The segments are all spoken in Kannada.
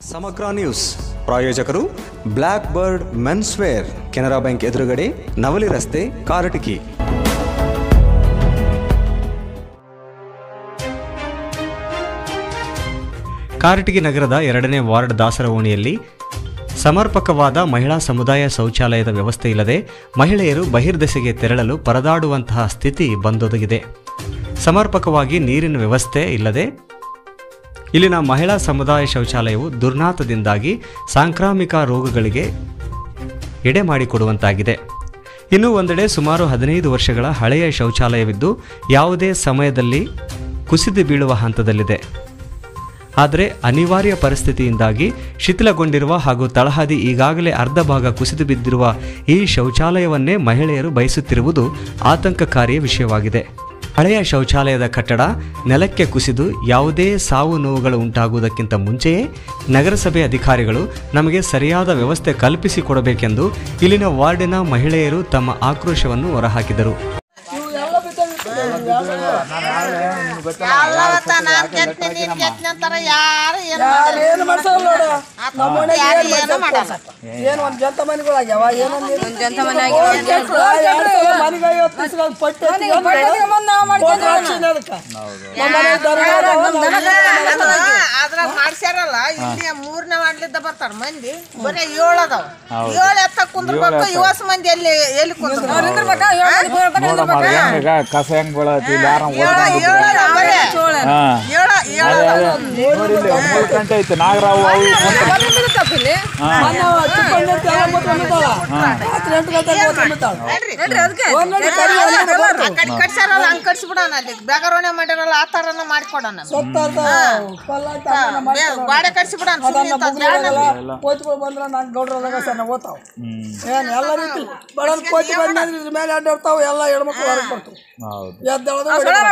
ಸಮಗ್ರ ನ್ಯೂಸ್ ಪ್ರಾಯೋಜಕರು black bird men's wear Canara bank ಎದುರುಗಡೆ ನವಲಿ ರಸ್ತೆ ಕಾರಟಗಿ ಕಾರಟಗಿ ನಗರದ ಎರಡನೇ ವಾರ್ಡ್ ದಾಸರವೋಣಿಯಲ್ಲಿ ಸಮರ್ಪಕವಾದ ಮಹಿಳಾ ಸಮುದಾಯ ಶೌಚಾಲಯದ ವ್ಯವಸ್ಥೆ ಇಲ್ಲದೆ ಮಹಿಳೆಯರು ಬಹಿರ್ದೆಸೆಗೆ ತೆರಳಲು ಪರದಾಡುವಂತಹ ಸ್ಥಿತಿ ಬಂದೊದಗಿದೆ ಸಮರ್ಪಕವಾಗಿ ನೀರಿನ ವ್ಯವಸ್ಥೆ ಇಲ್ಲದೆ ಇಲ್ಲಿನ ಮಹಿಳಾ ಸಮುದಾಯ ಶೌಚಾಲಯವು ದುರ್ನಾತದಿಂದಾಗಿ ಸಾಂಕ್ರಾಮಿಕ ರೋಗಗಳಿಗೆ ಎಡೆ ಮಾಡಿಕೊಡುವಂತಾಗಿದೆ ಇನ್ನು ಒಂದೆಡೆ ಸುಮಾರು ಹದಿನೈದು ವರ್ಷಗಳ ಹಳೆಯ ಶೌಚಾಲಯವಿದ್ದು ಯಾವುದೇ ಸಮಯದಲ್ಲಿ ಕುಸಿದು ಬೀಳುವ ಹಂತದಲ್ಲಿದೆ ಆದರೆ ಅನಿವಾರ್ಯ ಪರಿಸ್ಥಿತಿಯಿಂದಾಗಿ ಶಿಥಿಲಗೊಂಡಿರುವ ಹಾಗೂ ತಳಹದಿ ಈಗಾಗಲೇ ಅರ್ಧ ಭಾಗ ಕುಸಿದು ಬಿದ್ದಿರುವ ಈ ಶೌಚಾಲಯವನ್ನೇ ಮಹಿಳೆಯರು ಬಯಸುತ್ತಿರುವುದು ಆತಂಕಕಾರಿಯ ವಿಷಯವಾಗಿದೆ ಹಳೆಯ ಶೌಚಾಲಯದ ಕಟ್ಟಡ ನೆಲಕ್ಕೆ ಕುಸಿದು ಯಾವುದೇ ಸಾವು ನೋವುಗಳು ಉಂಟಾಗುವುದಕ್ಕಿಂತ ಮುಂಚೆಯೇ ನಗರಸಭೆ ಅಧಿಕಾರಿಗಳು ನಮಗೆ ಸರಿಯಾದ ವ್ಯವಸ್ಥೆ ಕಲ್ಪಿಸಿಕೊಡಬೇಕೆಂದು ಇಲ್ಲಿನ ವಾರ್ಡಿನ ಮಹಿಳೆಯರು ತಮ್ಮ ಆಕ್ರೋಶವನ್ನು ಹೊರಹಾಕಿದರು ಎಲ್ಲವತ್ತ ನಾನ್ ಕೆಟ್ನಿ ನೀನ್ ಕೆಟ್ನಿ ಅಂತಾರ ಯಾರು ಏನು ಏನು ಮಾಡ್ಸಲ್ಲ ನೋಡು ನಮ್ಮ ಮನೆಗೆ ಯಾರು ಏನ್ ಏನು ಮಾಡ್ಸಲ್ಲ. ಮಾಡಲ್ಲ ಏನು ಒಂದ್ ಜಂತ ಮನೆಗಳಾಗ್ಯಾವ ಏನೊಂದು ಜಂತ ಮನೆ ಆಗ್ಯಾವ, ಒಂದ್ ಕೆಟ್ರು, ಎರಡ್ ಸಲ ಮನೆಗೆ ಐವತ್ತು ದಿವ್ಸಗಳು ಪಟ್ಟಿ ಎತ್ತಿ ಒಂದು ಒಂದು ಹಾಕ್ಸಿನಿ ಅದಕ್ಕೆ. ನಮ್ಮ ಮನೆ ದರ್ಗಾ ಅದಾವ, ನಮ್ಮ ಮನೆ ಅದ್ರಾಗ ಮಾಡ್ಸ್ಯಾರಲ್ಲ ಇಲ್ಲಿ ಮೂರನೇ ಮಾಡ್ಲಿದ್ದ ಬರ್ತಾರ ಮಂದಿ ಬರೀ ಏಳು ಅದಾವ ಏಳು ಎತ್ತ ಕುಂದ್ರಬೇಕು ಇವಸ್ ಮಂದಿ ಎಲ್ಲಿ ಎಲ್ಲಿ ನೋಡಮ್ಮ ಅದು ಹೆಂಗ ಕಸ ಹೆಂಗ್ ಬೀಳತಿ ಇಲ್ಲಿ ಯಾರ ಹಾ ಏಳು ಅದೇ ಅದೇ ನೋಡಿ ಇಲ್ಲಿ ಮೂರು ಗಂಟೆ ಐತೆ ನಾಗರಾವು ಅವು ಕುಂತ್ರು. ಮೊನ್ನೆ ಅವ ಚಿಕ್ಕಣ್ಣ ಅಂತ ಎಲ್ಲ ಮುತ್ಕೊಂಡ್ಬಿಟ್ಟಾಳ. ರಾತ್ರಿ ಎಂಟು ಗಂಟೆಗೆ ಮುತ್ಕೊಂಡ್ಬಿಟ್ಟಾಳ. ಒಂದ್ ಗಂಟೆ ಕರಿ ಒಳಗಡೆ ಬರ್ರು. ಆ ಕಡೆ ಕಟ್ಸ್ಯಾರಲ್ಲ ಹಂಗ್ ಕಟ್ಸ್ಬಿಡೋಣ ಅಲ್ಲಿ ಬೆಗರೋಣೆ ಮಾಡಿರಲ್ಲ ಆ ತರನ ಮಾಡ್ಕೊಡೋಣ ಸತ್ತಾರ್ದ ಪಲ್ಲಾಟ ಅದನ್ನ ಮಾಡ್ಕೊಡೋಣ. ಗಾಡೆ ಕಟ್ಸ್ಬಿಡೋಣ ಅದನ್ನ ಬುಗ್ರಿಗಳೆಲ್ಲ ಕೋತಿಗಳು ಬಂದ್ರೆ ನಂಗೆ ಗೌಡ್ರದಾಗ ಸರ್ ನಾವು ಓದ್ತಾವ ಏನ್ ಎಲ್ಲ ರೀತಿ ಬಡಲ್ ಕೋತಿ ಬಂದ್ರೆ ಇದ್ರ ಮೇಲೆ ಅಡ್ಡಾಡ್ತಾವ ಎಲ್ಲ ಹೆಣ್ಮಕ್ಳು ಹೊರಗೆ ಬರ್ತಾವ ಹೌದು ಎದ್ದೇಳೋದು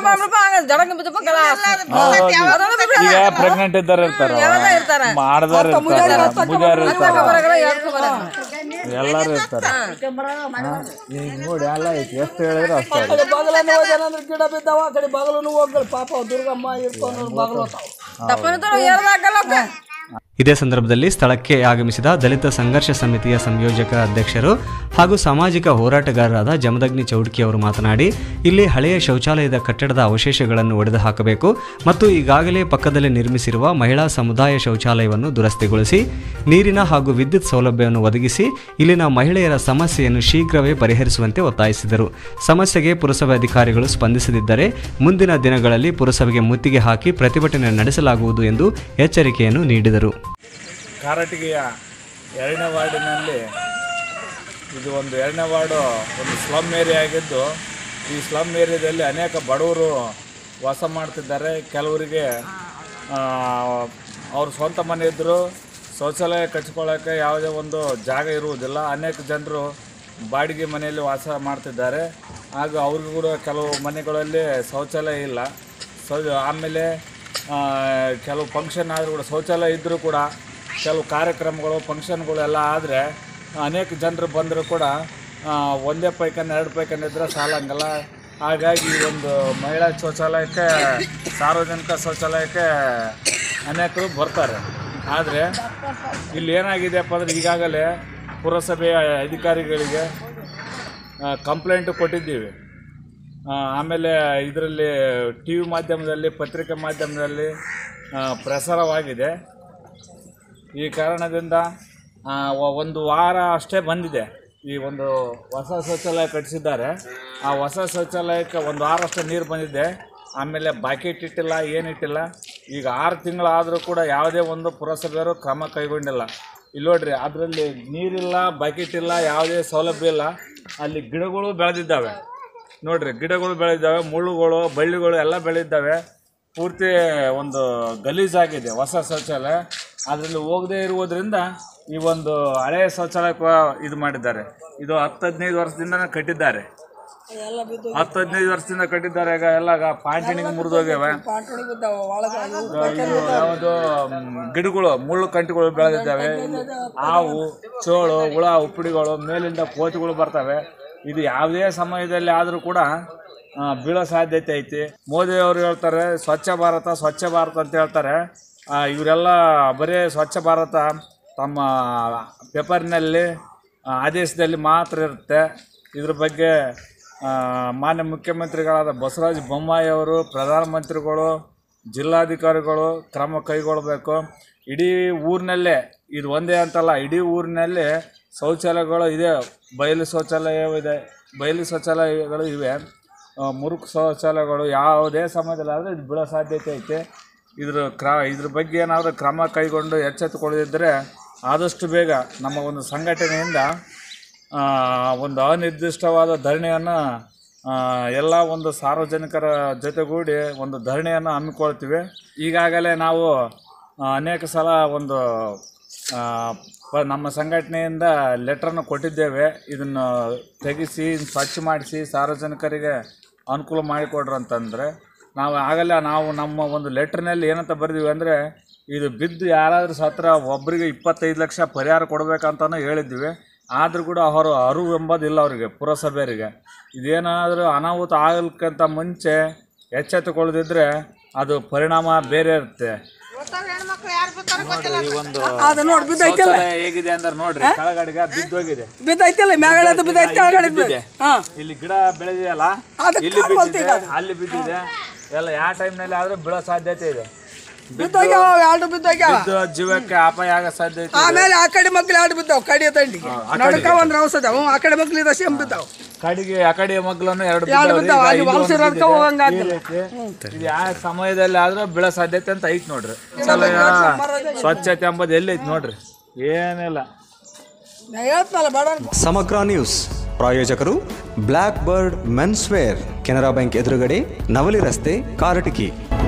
ಈಗ ಪ್ರೆಗ್ನೆಂಟ್ ಇದ್ದಾರ ಇರ್ತಾರ ಮಾಡದಾರ ಇರ್ತಾರ ಮುಜಾರ ಇರ್ತಾರ ಎಲ್ಲಾರು ಇರ್ತಾರ ಹಾ, ಈಗ ನೋಡಿ ಎಲ್ಲ ಐತಿ ಎಷ್ಟು ಹೇಳಿದ್ರು ಅಷ್ಟೇ ಆ ಕಡೆ ಬಗಲನ್ನು ಹೋದೇನಂದ್ರೆ ಗಿಡ ಬಿದ್ದಾವ ಆ ಕಡೆ ಬಗಲನ್ನು ಹೋಗ್ಗಳು ಪಾಪ ಅವ್ ದುರ್ಗಮ್ಮ ಇರ್ಕೊಂಡು ಬಗಲು ಹೋಗ್ತಾವ ಇದೇ ಸಂದರ್ಭದಲ್ಲಿ ಸ್ಥಳಕ್ಕೆ ಆಗಮಿಸಿದ ದಲಿತ ಸಂಘರ್ಷ ಸಮಿತಿಯ ಸಂಯೋಜಕ ಅಧ್ಯಕ್ಷರು ಹಾಗೂ ಸಾಮಾಜಿಕ ಹೋರಾಟಗಾರರಾದ ಜಮದಗ್ನಿ ಚೌಡ್ಕಿ ಅವರು ಮಾತನಾಡಿ ಇಲ್ಲಿ ಹಳೆಯ ಶೌಚಾಲಯದ ಕಟ್ಟಡದ ಅವಶೇಷಗಳನ್ನು ಒಡೆದು ಹಾಕಬೇಕು ಮತ್ತು ಈಗಾಗಲೇ ಪಕ್ಕದಲ್ಲಿ ನಿರ್ಮಿಸಿರುವ ಮಹಿಳಾ ಸಮುದಾಯ ಶೌಚಾಲಯವನ್ನು ದುರಸ್ತಿಗೊಳಿಸಿ ನೀರಿನ ಹಾಗೂ ವಿದ್ಯುತ್ ಸೌಲಭ್ಯವನ್ನು ಒದಗಿಸಿ ಇಲ್ಲಿನ ಮಹಿಳೆಯರ ಸಮಸ್ಯೆಯನ್ನು ಶೀಘ್ರವೇ ಪರಿಹರಿಸುವಂತೆ ಒತ್ತಾಯಿಸಿದರು ಸಮಸ್ಯೆಗೆ ಪುರಸಭೆ ಅಧಿಕಾರಿಗಳು ಸ್ಪಂದಿಸದಿದ್ದರೆ ಮುಂದಿನ ದಿನಗಳಲ್ಲಿ ಪುರಸಭೆಗೆ ಮುತ್ತಿಗೆ ಹಾಕಿ ಪ್ರತಿಭಟನೆ ನಡೆಸಲಾಗುವುದು ಎಂದು ಎಚ್ಚರಿಕೆಯನ್ನು ನೀಡಿದರು ಕಾರಟಗಿಯ ಎರಡನೇ ವಾರ್ಡಿನಲ್ಲಿ ಇದು ಒಂದು ಎರಡನೇ ವಾರ್ಡು ಒಂದು ಸ್ಲಮ್ ಏರಿಯಾ ಆಗಿದ್ದು ಈ ಸ್ಲಮ್ ಏರಿಯಾದಲ್ಲಿ ಅನೇಕ ಬಡವರು ವಾಸ ಮಾಡ್ತಿದ್ದಾರೆ ಕೆಲವರಿಗೆ ಅವ್ರ ಸ್ವಂತ ಮನೆ ಇದ್ದರೂ ಶೌಚಾಲಯ ಕಟ್ಸ್ಕೊಳ್ಳೋಕ್ಕೆ ಯಾವುದೇ ಒಂದು ಜಾಗ ಇರುವುದಿಲ್ಲ ಅನೇಕ ಜನರು ಬಾಡಿಗೆ ಮನೆಯಲ್ಲಿ ವಾಸ ಮಾಡ್ತಿದ್ದಾರೆ ಹಾಗೂ ಅವ್ರಿಗೂ ಕೂಡ ಕೆಲವು ಮನೆಗಳಲ್ಲಿ ಶೌಚಾಲಯ ಇಲ್ಲ ಸೊ ಆಮೇಲೆ ಆ, ಕೆಲವು ಫಂಕ್ಷನ್ ಆದರೂ ಕೂಡ ಶೌಚಾಲಯ ಇದ್ದರೂ ಕೂಡ ಕೆಲವು ಕಾರ್ಯಕ್ರಮಗಳು ಫಂಕ್ಷನ್ಗಳು ಎಲ್ಲ ಆದರೆ ಅನೇಕ ಜನರು ಬಂದರೂ ಕೂಡ ಆ, ಒಂದೇ ಪೈಖಾನೆ ಎರಡು ಪೈಖಾನೆ ಇದ್ದರೆ ಸಾಲಂಗಲ್ಲ ಹಾಗಾಗಿ ಈ ಒಂದು ಮಹಿಳಾ ಶೌಚಾಲಯಕ್ಕೆ ಸಾರ್ವಜನಿಕ ಶೌಚಾಲಯಕ್ಕೆ ಅನೇಕರು ಬರ್ತಾರೆ ಆದರೆ ಇಲ್ಲಿ ಏನಾಗಿದೆಯಪ್ಪ ಅಂದರೆ ಈಗಾಗಲೇ ಪುರಸಭೆಯ ಅಧಿಕಾರಿಗಳಿಗೆ ಕಂಪ್ಲೇಂಟು ಕೊಟ್ಟಿದ್ದೀವಿ ಆ, ಆಮೇಲೆ ಇದರಲ್ಲಿ ಟಿ ವಿ ಮಾಧ್ಯಮದಲ್ಲಿ ಪತ್ರಿಕೆ ಮಾಧ್ಯಮದಲ್ಲಿ ಆ, ಪ್ರಸಾರವಾಗಿದೆ ಈ ಕಾರಣದಿಂದ ಆ, ಒ- ಒಂದು ವಾರ ಅಷ್ಟೇ ಬಂದಿದೆ ಈ ಒಂದು ಹೊಸ ಶೌಚಾಲಯ ಕಟ್ಟಿಸಿದ್ದಾರೆ ಆ ಹೊಸ ಶೌಚಾಲಯಕ್ಕೆ ಒಂದು ವಾರ ಅಷ್ಟೇ ನೀರು ಬಂದಿದೆ ಆಮೇಲೆ ಬಾಕೆಟ್ ಇಟ್ಟಿಲ್ಲ ಏನಿಟ್ಟಿಲ್ಲ ಈಗ ಆರು ತಿಂಗಳಾದರೂ ಕೂಡ ಯಾವುದೇ ಒಂದು ಪುರಸಭೆಯವರು ಕ್ರಮ ಕೈಗೊಂಡಿಲ್ಲ ಇಲ್ಲಿ ನೋಡ್ರಿ ಅದರಲ್ಲಿ ನೀರಿಲ್ಲ ಬಕೆಟ್ ಇಲ್ಲ ಯಾವುದೇ ಸೌಲಭ್ಯ ಇಲ್ಲ ಅಲ್ಲಿ ಗಿಡಗಳು ಬೆಳೆದಿದ್ದಾವೆ ನೋಡ್ರಿ ಗಿಡಗಳು ಬೆಳೆದಿದ್ದಾವೆ ಮುಳ್ಳುಗಳು ಬಳ್ಳಿಗಳು ಎಲ್ಲ ಬೆಳೆದಿದ್ದಾವೆ ಪೂರ್ತಿ ಒಂದು ಗಲೀಜಾಗಿದೆ ಹೊಸ ಶೌಚಾಲಯ ಅದರಲ್ಲಿ ಹೋಗದೇ ಇರುವುದರಿಂದ ಈ ಒಂದು ಹಳೆಯ ಶೌಚಾಲಯಕ್ಕೆ ಇದು ಮಾಡಿದ್ದಾರೆ ಇದು ಹತ್ತು ಹದಿನೈದು ವರ್ಷದಿಂದನೇ ಕಟ್ಟಿದ್ದಾರೆ ಎಲ್ಲ ಬಿದ್ದು ಹತ್ತು ಹದಿನೈದು ವರ್ಷದಿಂದ ಕಟ್ಟಿದ್ದಾರೆ ಈಗ ಎಲ್ಲ ಪಾಂಟಿಣಿಗೆ ಮುರಿದೋಗ್ಯವೆ ಪಾಂಟುಣಿ ಬಿದ್ದಾವ ಒಳಗೆ ಇದು ಯಾವುದು ಮ್, ಗಿಡಗಳು ಮುಳ್ಳು ಕಂಟಿಗಳು ಬೆಳೆದಿದ್ದಾವೆ ಹಾವು ಚೋಳು ಹುಳ ಉಪ್ಪಿಡಿಗಳು ಮೇಲಿಂದ ಕೋತಿಗಳು ಬರ್ತವೆ ಇದು ಯಾವುದೇ ಸಮಯದಲ್ಲಿ ಆದರೂ ಕೂಡ ಆ, ಬೀಳೋ ಸಾಧ್ಯತೆ ಐತಿ ಮೋದಿ ಅವರು ಹೇಳ್ತಾರೆ ಸ್ವಚ್ಛ ಭಾರತ ಸ್ವಚ್ಛ ಭಾರತ ಅಂತ ಹೇಳ್ತಾರೆ ಆ, ಇವರೆಲ್ಲ ಬರೀ ಸ್ವಚ್ಛ ಭಾರತ ತಮ್ಮ ಪೇಪರ್ನಲ್ಲಿ ಆ, ಆದೇಶದಲ್ಲಿ ಮಾತ್ರ ಇರುತ್ತೆ ಇದ್ರ ಬಗ್ಗೆ ಆ, ಮಾನ್ಯ ಮುಖ್ಯಮಂತ್ರಿಗಳಾದ ಬಸವರಾಜ ಬೊಮ್ಮಾಯಿ ಅವರು ಪ್ರಧಾನಮಂತ್ರಿಗಳು ಜಿಲ್ಲಾಧಿಕಾರಿಗಳು ಕ್ರಮ ಕೈಗೊಳ್ಳಬೇಕು ಇಡೀ ಊರಿನಲ್ಲೇ ಇದು ಒಂದೇ ಅಂತಲ್ಲ ಇಡೀ ಊರಿನಲ್ಲಿ ಶೌಚಾಲಯಗಳು ಇದೆ ಬಯಲು ಶೌಚಾಲಯವಿದೆ ಬಯಲು ಶೌಚಾಲಯಗಳು ಇವೆ ಆ, ಮುರುಕು ಶೌಚಾಲಯಗಳು ಯಾವುದೇ ಸಮಯದಲ್ಲಿ ಆದರೆ ಇದು ಬೀಳೋ ಸಾಧ್ಯತೆ ಐತೆ ಇದ್ರ ಕ್ರ ಇದ್ರ ಬಗ್ಗೆ ಏನಾದರೂ ಕ್ರಮ ಕೈಗೊಂಡು ಎಚ್ಚೆತ್ತುಕೊಳ್ಳದಿದ್ದರೆ ಆದಷ್ಟು ಬೇಗ ನಮ್ಮ ಒಂದು ಸಂಘಟನೆಯಿಂದ ಆ, ಒಂದು ಅನಿರ್ದಿಷ್ಟವಾದ ಧರಣಿಯನ್ನು ಎಲ್ಲ ಒಂದು ಸಾರ್ವಜನಿಕರ ಜೊತೆಗೂಡಿ ಒಂದು ಧರಣಿಯನ್ನು ಹಮ್ಮಿಕೊಳ್ತೀವಿ ಈಗಾಗಲೇ ನಾವು ಆ, ಅನೇಕ ಸಲ ಒಂದು ಆ, ಪ- ನಮ್ಮ ಸಂಘಟನೆಯಿಂದ ಲೆಟ್ರನ್ನು ಕೊಟ್ಟಿದ್ದೇವೆ ಇದನ್ನು ತೆಗೆಸಿ ಸ್ವಚ್ಛ ಮಾಡಿಸಿ ಸಾರ್ವಜನಿಕರಿಗೆ ಅನುಕೂಲ ಮಾಡಿಕೊಡ್ರಿ ಅಂತಂದರೆ ನಾವು ಆಗಲ್ಲ ನಾವು ನಮ್ಮ ಒಂದು ಲೆಟ್ರ್ನಲ್ಲಿ ಏನಂತ ಬರೆದಿವಿ ಅಂದರೆ ಇದು ಬಿದ್ದು ಯಾರಾದರೂ ಸತ್ರ ಒಬ್ಬರಿಗೆ ಇಪ್ಪತ್ತೈದು ಲಕ್ಷ ಪರಿಹಾರ ಕೊಡಬೇಕಂತನೂ ಹೇಳಿದ್ವಿ ಆದರೂ ಕೂಡ ಅವರು ಅರಿವು ಎಂಬುದಿಲ್ಲ ಅವರಿಗೆ ಪುರಸಭೆಯವರಿಗೆ ಇದೇನಾದರೂ ಅನಾಹುತ ಆಗಲಿಕ್ಕಂತ ಮುಂಚೆ ಎಚ್ಚೆತ್ತುಕೊಳ್ಳದಿದ್ದರೆ ಅದು ಪರಿಣಾಮ ಬೇರೆ ಇರುತ್ತೆ ಗೊತ್ತಾಗ ಹೆಣ್ಮಕ್ಳು ಯಾರು ಬರ್ತಾರ ಗೊತ್ತಿಲ್ಲ ಈ ಒಂದು ಅದು ನೋಡಿ ಬಿದ್ದೈತಿಲ್ಲ ಶೌಚಾಲಯ ಹೇಗಿದೆ ಅಂದ್ರೆ ನೋಡ್ರಿ ಕೆಳಗಡೆಗೆ ಬಿದ್ದೋಗಿದೆ ಬಿದ್ದೈತಿಲ್ಲ ಮ್ಯಾಗಡೆ ಬಿದ್ದೈತಿ ಕೆಳಗಡೆ ಬಿದ್ದ ಹಾ ಇಲ್ಲಿ ಗಿಡ ಬೆಳೆದಿದೆಯಲ್ಲ ಅದಕ್ಕೆ ಇಲ್ಲಿ ಕಾಣ್ವಲ್ತು ಬಿದ್ದಿದೆ ಈಗ. ಅಲ್ಲಿ ಬಿದ್ದಿದೆ ಎಲ್ಲ ಯಾವ ಟೈಮ್ನಲ್ಲಿ ಆದ್ರೂ ಬೀಳೋ ಸಾಧ್ಯತೆ ಇದೆ ಬಿದ್ದೋಗ್ಯಾವ ಎರಡು ಬಿದ್ದೋಗ್ಯಾವ ಬಿದ್ದು ಜೀವಕ್ಕೆ ಅಪಾಯ ಆಗೋ ಸಾಧ್ಯತೆ ಇದೆ ಆಮೇಲೆ ಆ ಕಡೆ ಮಕ್ಳು ಎರಡು ಬಿದ್ದಾವ ಕಡಿಯ ತಂಡಿಗೆ ನಡ್ಕ ಒಂದ್ ಔಷಧ ಹ್ಞೂ ಆ ಕಡೆ ಮಕ್ಳು ಇದ ಸೇಮ್ ಬಿದ್ದಾವ ಕಡೆಗೆ ಆ ಕಡೆ ಮಗ್ಲನ್ನು ಎರಡು ಎರಡು ಬಿದ್ದಾವ್ರಿ. ಬಿದ್ದಾವ, ಈಗ ಅಲ್ಲಿ ಇಲ್ಲಿ ಒಂದು ವಲಸಿರೋದ್ಕೆ ಬಿದ್ದಿದೆ. ಹೋಗಂಗ್ ಈ ರೀತಿ. ಇದು ಯಾವ ಸಮಯದಲ್ಲಿ ಆದ್ರೂ ಬೀಳೋ ಸಾಧ್ಯತೆ ಅಂತ ಐತ್ ನೋಡ್ರಿ ಶೌಚಾಲಯ ಸ್ವಚ್ಛತೆ ಎಂಬುದು ಎಲ್ಲೈತಿ ನೋಡ್ರಿ ಏನಿಲ್ಲ ನಾ ಹೇಳ್ತನಲ್ಲ ಬೇಡ ಸಮಗ್ರ ನ್ಯೂಸ್ ಪ್ರಾಯೋಜಕರು black bird men's wear Canara bank ಎದುರುಗಡೆ ನವಲಿ ರಸ್ತೆ ಕಾರಟಗಿ